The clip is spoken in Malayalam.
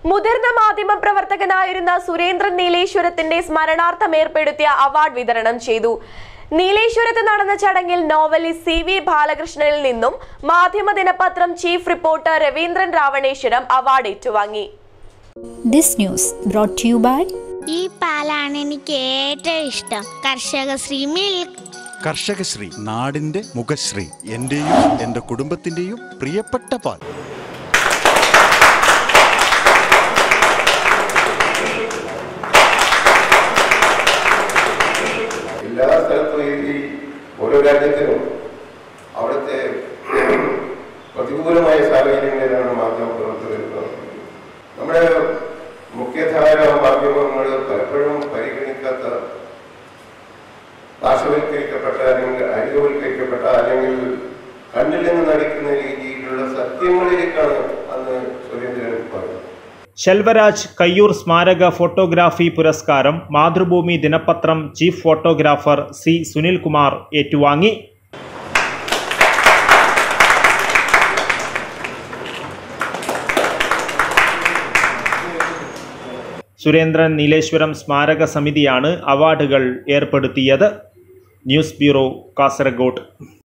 മുതിർന്ന മാധ്യമ പ്രവർത്തകനായിരുന്ന സുരേന്ദ്രൻ നീലേശ്വരത്തിന്റെ സ്മരണാർത്ഥം ഏർപ്പെടുത്തിയ അവാർഡ് വിതരണം ചെയ്തു നീലേശ്വരത്ത് നടന്ന ചടങ്ങിൽ നോവലിസ്റ്റ് സി വി ബാലകൃഷ്ണനിൽ നിന്നും മാധ്യമ ദിനപത്രം chief reporter Raveendran Ravaneswaram award ഏറ്റുവാങ്ങി This news brought to you by ഈ പാലാണ് എനിക്ക് ഏറ്റവും ഇഷ്ടം കർഷകശ്രീ മിൽക്ക് കർഷകശ്രീ നാടിന്റെ മുഖശ്രീ എന്റെയും എന്റെ കുടുംബത്തിന്റെയും പ്രിയപ്പെട്ട പാൽ എല്ലാ സ്ഥലത്തും ഈ ഈ ഓരോ രാജ്യത്തിനും അവിടുത്തെ പ്രതികൂലമായ സാഹചര്യങ്ങളിലാണ് മാധ്യമ പ്രവർത്തകർ പ്രവർത്തിക്കുന്നത് നമ്മുടെ മുഖ്യധാര മാധ്യമങ്ങൾ പലപ്പോഴും പരിഗണിക്കാത്ത പാർശ്വവൽക്കരിക്കപ്പെട്ട അല്ലെങ്കിൽ അരികവൽക്കരിക്കപ്പെട്ട അല്ലെങ്കിൽ കണ്ണിൽ നിന്ന് നടിക്കുന്ന രീതിയിലുള്ള സത്യങ്ങളിലേക്കാണ് അന്ന് സുരേന്ദ്രൻ പറഞ്ഞത് ശെൽവരാജ് കയ്യൂർ സ്മാരക ഫോട്ടോഗ്രാഫി പുരസ്കാരം മാതൃഭൂമി ദിനപത്രം ചീഫ് ഫോട്ടോഗ്രാഫർ സി സുനിൽകുമാർ ഏറ്റുവാങ്ങി സുരേന്ദ്രൻ നീലേശ്വരം സ്മാരക സമിതിയാണ് അവാർഡുകൾ ഏർപ്പെടുത്തിയത് ന്യൂസ് ബ്യൂറോ കാസർഗോഡ്